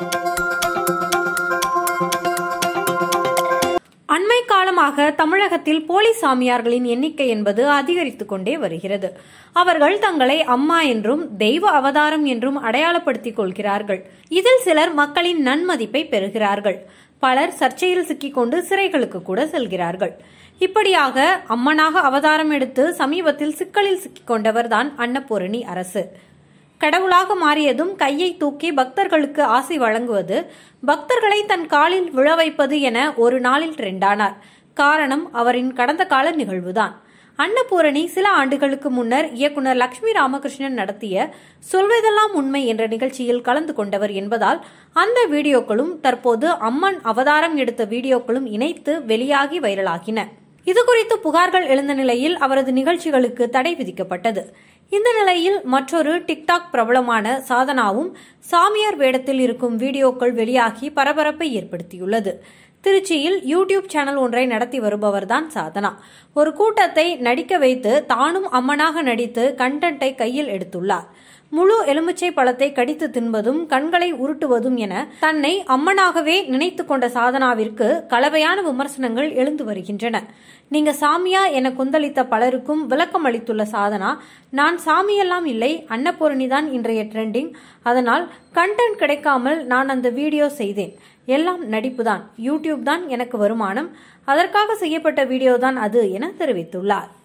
அண்மை காலமாக தமிழகத்தில் போலி சாமியார்களின் எண்ணிக்கை என்பது அதிகரித்துக் கொண்டே வருகிறது அவர்கள் தங்களை அம்மா என்றும் தெய்வ அவதாரம் என்றும் அடையாளப்படுத்திக் கொள்கிறார்கள் இதில் சிலர் மக்களின் நன்மதிப்பை பெறுகிறார்கள் பலர் சர்ச்சையில் சிக்கிக்கொண்டு சிறைகளுக்கு கூட செல்கிறார்கள் இப்படியாக அம்மனாக அவதாரம் எடுத்து சமீபத்தில் சிக்கலில் சிக்கிக் கொண்டவர்தான் அன்னபூரணி அரசு கடவுளாக மாறியதும் கையை தூக்கி பக்தர்களுக்கு ஆசை வழங்குவது பக்தர்களை தன் காலில் விழ வைப்பது என ஒரு நாளில் ட்ரெண்டானார் காரணம் அவரின் கடந்த கால நிகழ்வுதான் அன்னபூரணி சில ஆண்டுகளுக்கு முன்னர் இயக்குனர் லட்சுமி ராமகிருஷ்ணன் நடத்திய சொல்வதெல்லாம் உண்மை என்ற நிகழ்ச்சியில் கலந்து கொண்டவர் என்பதால் அந்த வீடியோக்களும் தற்போது அம்மன் அவதாரம் எடுத்த வீடியோக்களும் இணைத்து வெளியாகி வைரலாகின இதுகுறித்து புகார்கள் எழுந்த நிலையில் அவரது நிகழ்ச்சிகளுக்கு தடை விதிக்கப்பட்டது இந்த நிலையில் மற்றொரு டிக்டாக் பிரபலமான சாதனாவும் சாமியார் வேடத்தில் இருக்கும் வீடியோக்கள் வெளியாகி பரபரப்பை ஏற்படுத்தியுள்ளது திருச்சியில் யூடியூப் சேனல் ஒன்றை நடத்தி வருபவர்தான் சாதனா ஒரு கூட்டத்தை நடிக்க வைத்து தானும் அம்மனாக நடித்து கண்டென்ட்டை கையில் எடுத்துள்ளார் முழு எலுமிச்சை பழத்தை கடித்து தின்பதும் கண்களை உருட்டுவதும் என தன்னை அம்மனாகவே நினைத்து கொண்ட சாதனாவிற்கு கலவையான விமர்சனங்கள் எழுந்து வருகின்றன நீங்க சாமியா என கொந்தளித்த பலருக்கும் விளக்கம் அளித்துள்ள சாதனா நான் சாமியெல்லாம் இல்லை அன்னபூரணிதான் இன்றைய ட்ரெண்டிங் அதனால் கண்டென்ட் கிடைக்காமல் நான் அந்த வீடியோ செய்தேன் எல்லாம் நடிப்புதான் யூடியூப் தான் எனக்கு வருமானம் அதற்காக செய்யப்பட்ட வீடியோ தான் அது என தெரிவித்துள்ளார்